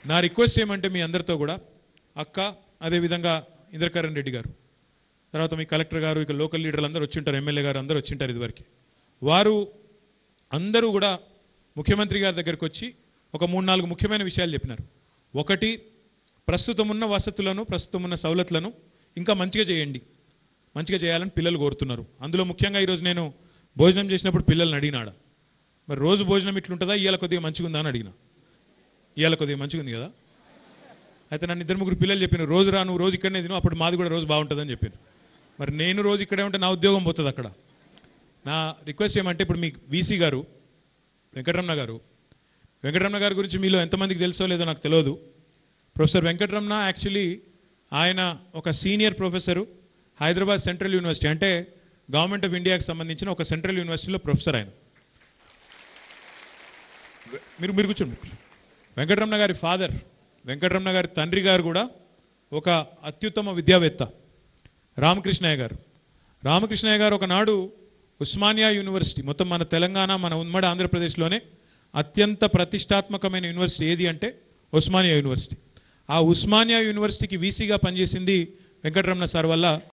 నా రిక్వెస్ట్ ఏమంటే మీ అందరితో కూడా అక్క అదేవిధంగా ఇంద్రకరణ్ రెడ్డి గారు తర్వాత మీ కలెక్టర్ గారు ఇక లోకల్ లీడర్లు అందరూ వచ్చింటారు ఎమ్మెల్యే గారు అందరూ వచ్చింటారు ఇదివరకు వారు అందరూ కూడా ముఖ్యమంత్రి గారి దగ్గరికి వచ్చి ఒక మూడు నాలుగు ముఖ్యమైన విషయాలు చెప్పినారు ఒకటి ప్రస్తుతం ఉన్న వసతులను ప్రస్తుతం ఉన్న సవలతులను ఇంకా మంచిగా చేయండి మంచిగా చేయాలని పిల్లలు కోరుతున్నారు అందులో ముఖ్యంగా ఈరోజు నేను భోజనం చేసినప్పుడు పిల్లల్ని అడిగినాడ మరి రోజు భోజనం ఇట్లుంటుందా ఇవాళ కొద్దిగా మంచిగా ఉందా అని అడిగిన ఇవాళ కొద్దిగా మంచిగా ఉంది కదా అయితే నన్ను ఇద్దరు ముగ్గురు పిల్లలు చెప్పిన రోజు రా నువ్వు రోజు ఇక్కడనే తిను అప్పుడు మాది కూడా రోజు బాగుంటుందని చెప్పాను మరి నేను రోజు ఇక్కడే ఉంటే నా ఉద్యోగం పోతుంది అక్కడ నా రిక్వెస్ట్ ఏమంటే ఇప్పుడు మీ వీసీ గారు వెంకటరమణ గారు వెంకటరమణ గారి గురించి మీలో ఎంతమందికి తెలుసో లేదో నాకు తెలియదు ప్రొఫెసర్ వెంకటరమణ యాక్చువల్లీ ఆయన ఒక senior professor Hyderabad central university అంటే గవర్నమెంట్ ఆఫ్ ఇండియాకి సంబంధించిన ఒక సెంట్రల్ యూనివర్సిటీలో ప్రొఫెసర్ ఆయన వె- మీరు మీరు కూర్చోండి వెంకటరమణ గారి ఫాదర్ వెంకటరమణ గారి తండ్రి గారు కూడా ఒక అత్యుత్తమ విద్యావేత్త రామకృష్ణయ్య గారు రామకృష్ణయ్య గారు ఒకనాడు ఉస్మానియా యూనివర్సిటీ మొత్తం మన తెలంగాణ మన ఉమ్మడి ఆంధ్రప్రదేశ్లోనే అత్యంత ప్రతిష్టాత్మకమైన యూనివర్సిటీ ఏది అంటే ఉస్మానియా యూనివర్సిటీ ఆ ఉస్మానియా యూనివర్సిటీకి వీసీగా పనిచేసింది వెంకటరమణ సార్ వల్ల